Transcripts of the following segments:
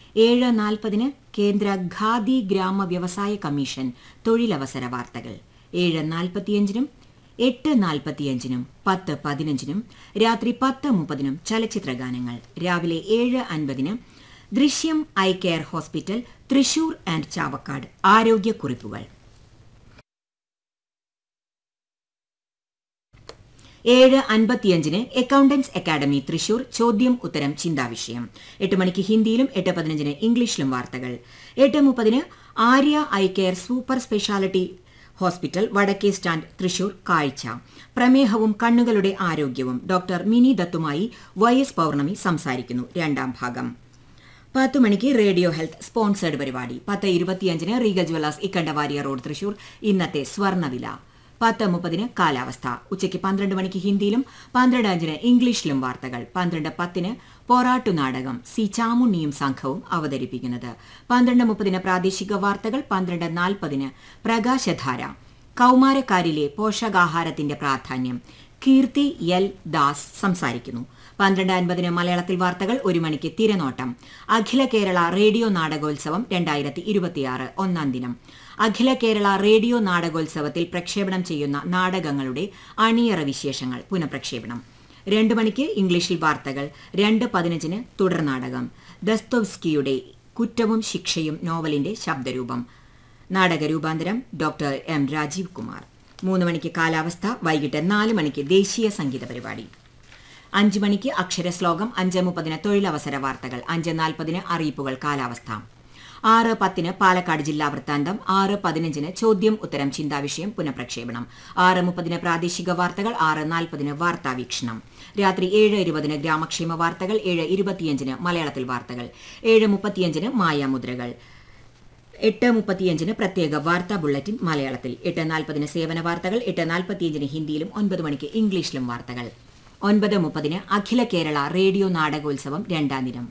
ഏഴ് നാൽപ്പതിന് കേന്ദ്ര ഖാദി ഗ്രാമ വ്യവസായ കമ്മീഷൻ തൊഴിലവസര വാർത്തകൾ ഏഴ് നാൽപ്പത്തിയഞ്ചിനും എട്ട് നാൽപ്പത്തിയഞ്ചിനും പത്ത് പതിനഞ്ചിനും രാത്രി പത്ത് മുപ്പതിനും ചലച്ചിത്ര ഗാനങ്ങൾ രാവിലെ ഏഴ് അൻപതിന് Drishyam eye care hospital Thrissur and Chavakkad ആരോഗ്യക്കുറിപ്പുകൾ ഏഴ് അൻപത്തിയഞ്ചിന് അക്കൌണ്ടൻസ് അക്കാദമി തൃശൂർ ചോദ്യം ഉത്തരം ചിന്താവിഷയം എട്ട് മണിക്ക് ഹിന്ദിയിലും എട്ട് പതിനഞ്ചിന് ഇംഗ്ലീഷിലും വാർത്തകൾ എട്ട് മുപ്പതിന് Arya eye care super speciality hospital വടക്കേ സ്റ്റാൻഡ് തൃശൂർ കാഴ്ച പ്രമേഹവും കണ്ണുകളുടെ ആരോഗ്യവും ഡോക്ടർ മിനി ദത്തുമായി വൈ എസ് പൌർണമി സംസാരിക്കുന്നു രണ്ടാം ഭാഗം പത്ത് മണിക്ക് റേഡിയോ ഹെൽത്ത് സ്പോൺസേഡ് പരിപാടി പത്ത് ഇരുപത്തിയഞ്ചിന് Regal jewellers Ikkandavariar road Thrissur ഇന്നത്തെ സ്വർണ്ണവില പത്ത് മുപ്പതിന് കാലാവസ്ഥ ഉച്ചയ്ക്ക് പന്ത്രണ്ട് മണിക്ക് ഹിന്ദിയിലും പന്ത്രണ്ട് അഞ്ചിന് ഇംഗ്ലീഷിലും വാർത്തകൾ പന്ത്രണ്ട് പത്തിന് പോറാട്ടു നാടകം സി ചാമുണ്ണിയും സംഘവും അവതരിപ്പിക്കുന്നത് പന്ത്രണ്ട് മുപ്പതിന് പ്രാദേശിക വാർത്തകൾ പന്ത്രണ്ട് നാൽപ്പതിന് പ്രകാശധാര കൌമാരക്കാരിലെ പോഷകാഹാരത്തിന്റെ പ്രാധാന്യം കീർത്തി എൽ ദാസ് സംസാരിക്കുന്നു പന്ത്രണ്ട് അൻപതിന് മലയാളത്തിൽ വാർത്തകൾ ഒരു മണിക്ക് തിരനോട്ടം അഖില കേരള റേഡിയോ നാടകോത്സവം രണ്ടായിരത്തി ഇരുപത്തിയാറ് ഒന്നാം ദിനം അഖില കേരള റേഡിയോ നാടകോത്സവത്തിൽ പ്രക്ഷേപണം ചെയ്യുന്ന നാടകങ്ങളുടെ അണിയറ വിശേഷങ്ങൾ പുനഃപ്രക്ഷേപണം രണ്ട് മണിക്ക് ഇംഗ്ലീഷിൽ വാർത്തകൾ രണ്ട് പതിനഞ്ചിന് തുടർ നാടകം ദസ്തോവ്സ്കിയുടെ കുറ്റവും ശിക്ഷയും നോവലിന്റെ ശബ്ദരൂപം നാടകരൂപാന്തരം ഡോക്ടർ എം രാജീവ് കുമാർ മൂന്ന് മണിക്ക് കാലാവസ്ഥ വൈകിട്ട് നാല് മണിക്ക് ദേശീയ സംഗീത പരിപാടി അഞ്ച് മണിക്ക് അക്ഷരശ്ലോകം അഞ്ച് മുപ്പതിന് തൊഴിലവസര വാർത്തകൾ അഞ്ച് നാൽപ്പതിന് അറിയിപ്പുകൾ കാലാവസ്ഥ ആറ് പത്തിന് പാലക്കാട് ജില്ലാ വൃത്താന്തം ആറ് പതിനഞ്ചിന് ചോദ്യം ഉത്തരം ചിന്താവിഷയം പുനഃപ്രക്ഷേപണം ആറ് മുപ്പതിന് പ്രാദേശിക വാർത്തകൾ ആറ് നാൽപ്പതിന് വാർത്താ വീക്ഷണം രാത്രി ഏഴ് ഇരുപതിന് ഗ്രാമക്ഷേമ വാർത്തകൾ ഏഴ് ഇരുപത്തിയഞ്ചിന് മലയാളത്തിൽ വാർത്തകൾ ഏഴ് മുപ്പത്തിയഞ്ചിന് മായാമുദ്രകൾ എട്ട് മുപ്പത്തിയഞ്ചിന് പ്രത്യേക വാർത്താ ബുള്ളറ്റിൻ മലയാളത്തിൽ എട്ട് നാൽപ്പതിന് സേവന വാർത്തകൾ എട്ട് നാൽപ്പത്തിയഞ്ചിന് ഹിന്ദിയിലും ഒൻപത് മണിക്ക് ഇംഗ്ലീഷിലും വാർത്തകൾ ഒൻപത് മുപ്പതിന് അഖില കേരള റേഡിയോ നാടകോത്സവം രണ്ടാം ദിനം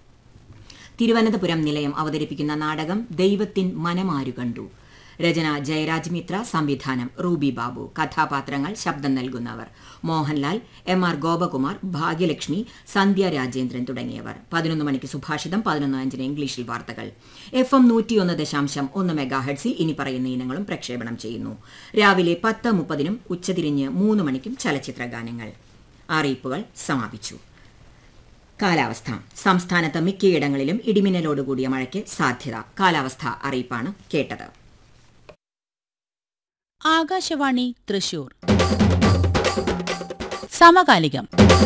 തിരുവനന്തപുരം നിലയം അവതരിപ്പിക്കുന്ന നാടകം ദൈവത്തിൻ മനമാരു കണ്ടു രചന ജയരാജ് മിത്ര സംവിധാനം റൂബി ബാബു കഥാപാത്രങ്ങൾ ശബ്ദം നൽകുന്നവർ മോഹൻലാൽ എം ആർ ഗോപകുമാർ ഭാഗ്യലക്ഷ്മി സന്ധ്യ രാജേന്ദ്രൻ തുടങ്ങിയവർ പതിനൊന്ന് മണിക്ക് സുഭാഷിതം പതിനൊന്ന് അഞ്ചിന് ഇംഗ്ലീഷിൽ വാർത്തകൾ എഫ് എം നൂറ്റിയൊന്ന് ദശാംശം ഒന്ന് മെഗാഹെഡ്സിൽ ഇനി പറയുന്ന ഇനങ്ങളും പ്രക്ഷേപണം ചെയ്യുന്നു രാവിലെ പത്ത് മുപ്പതിനും ഉച്ചതിരിഞ്ഞ് മൂന്ന് മണിക്കും ചലച്ചിത്ര ഗാനങ്ങൾ അറിയിപ്പുകൾ സമാപിച്ചു കാലാവസ്ഥ സംസ്ഥാനത്ത് മിക്കയിടങ്ങളിലും ഇടിമിന്നലോടുകൂടിയ മഴയ്ക്ക് സാധ്യത കാലാവസ്ഥ അറിയിപ്പാണ് കേട്ടത് ആകാശവാണി തൃശൂർ സമകാലികം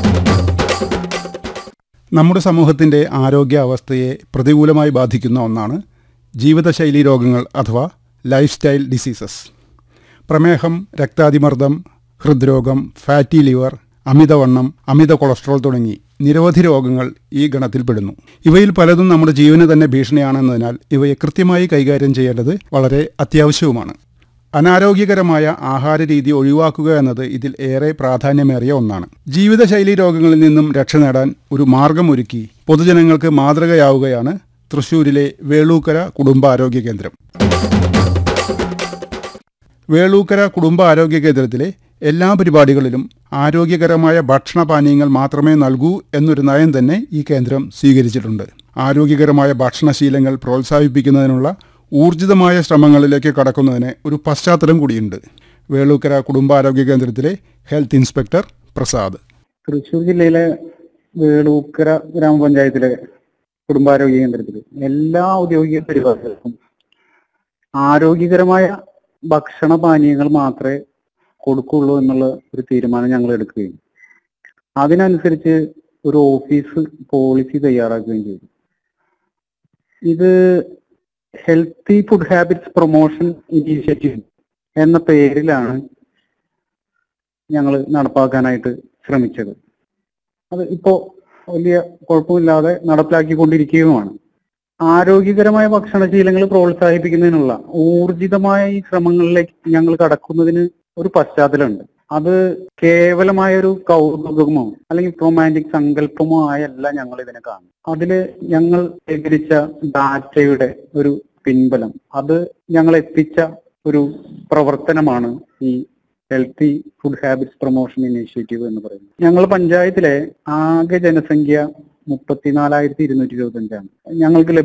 നമ്മുടെ സമൂഹത്തിൻ്റെ ആരോഗ്യ അവസ്ഥയെ പ്രതികൂലമായി ബാധിക്കുന്ന ഒന്നാണ് ജീവിതശൈലി രോഗങ്ങൾ അഥവാ ലൈഫ് സ്റ്റൈൽ ഡിസീസസ് പ്രമേഹം രക്താതിമർദ്ദം ഹൃദ്രോഗം ഫാറ്റി ലിവർ അമിതവണ്ണം അമിത കൊളസ്ട്രോൾ തുടങ്ങി നിരവധി രോഗങ്ങൾ ഈ ഗണത്തിൽപ്പെടുന്നു ഇവയിൽ പലതും നമ്മുടെ ജീവന് തന്നെ ഭീഷണിയാണെന്നതിനാൽ ഇവയെ കൃത്യമായി കൈകാര്യം ചെയ്യേണ്ടത് വളരെ അത്യാവശ്യവുമാണ് അനാരോഗ്യകരമായ ആഹാര രീതി ഒഴിവാക്കുക എന്നത് ഇതിൽ ഏറെ പ്രാധാന്യമേറിയ ഒന്നാണ് ജീവിതശൈലി രോഗങ്ങളിൽ നിന്നും രക്ഷ നേടാൻ ഒരു മാർഗമൊരുക്കി പൊതുജനങ്ങൾക്ക് മാതൃകയാവുകയാണ് തൃശൂരിലെ വേളൂക്കര കുടുംബാരോഗ്യ കേന്ദ്രം വേളൂക്കര കുടുംബ ആരോഗ്യ കേന്ദ്രത്തിലെ എല്ലാ പരിപാടികളിലും ആരോഗ്യകരമായ ഭക്ഷണപാനീയങ്ങൾ മാത്രമേ നൽകൂ എന്നൊരു നയം തന്നെ ഈ കേന്ദ്രം സ്വീകരിച്ചിട്ടുണ്ട് ആരോഗ്യകരമായ ഭക്ഷണശീലങ്ങൾ പ്രോത്സാഹിപ്പിക്കുന്നതിനുള്ള ഊർജിതമായ ശ്രമങ്ങളിലേക്ക് കടക്കുന്നതിന് ഒരു പശ്ചാത്തലം കൂടിയുണ്ട് വേളൂക്കര കുടുംബാരോഗ്യ കേന്ദ്രത്തിലെ ഹെൽത്ത് ഇൻസ്പെക്ടർ പ്രസാദ് തൃശ്ശൂർ ജില്ലയിലെ വേളൂക്കര ഗ്രാമപഞ്ചായത്തിലെ കുടുംബാരോഗ്യ കേന്ദ്രത്തിൽ എല്ലാ ഔദ്യോഗിക പരിപാടികൾക്കും ആരോഗ്യകരമായ ഭക്ഷണ പാനീയങ്ങൾ മാത്രമേ കൊടുക്കുള്ളൂ എന്നുള്ള ഒരു തീരുമാനം ഞങ്ങൾ എടുക്കുകയും അതിനനുസരിച്ച് ഒരു ഓഫീസ് പോളിസി തയ്യാറാക്കുകയും ചെയ്തു ഇത് healthy food habits promotion initiative എന്ന പേരിലാണ് ഞങ്ങൾ നടപ്പാക്കാനായിട്ട് ശ്രമിച്ചത് അത് ഇപ്പോ വലിയ കുഴപ്പമില്ലാതെ നടപ്പിലാക്കിക്കൊണ്ടിരിക്കുകയുമാണ് ആരോഗ്യകരമായ ഭക്ഷണശീലങ്ങൾ പ്രോത്സാഹിപ്പിക്കുന്നതിനുള്ള ഊർജിതമായ ഈ ശ്രമങ്ങളിലേക്ക് ഞങ്ങൾ കടക്കുന്നതിന് ഒരു പശ്ചാത്തലമുണ്ട് അത് കേവലമായ ഒരു കൗതുകമോ അല്ലെങ്കിൽ റൊമാൻറ്റിക് സങ്കല്പമോ ആയല്ല ഞങ്ങൾ ഇതിനെ കാണും അതില് ഞങ്ങൾ ശേഖരിച്ച ഡാറ്റയുടെ ഒരു പിൻബലം അത് ഞങ്ങൾ എത്തിച്ച ഒരു പ്രവർത്തനമാണ് ഈ healthy food habits promotion initiative എന്ന് പറയുന്നത് ഞങ്ങൾ പഞ്ചായത്തിലെ ആകെ ജനസംഖ്യ മുപ്പത്തിനാലായിരത്തി ഇരുന്നൂറ്റി ഇരുപത്തി അഞ്ചാണ് ഞങ്ങൾക്ക്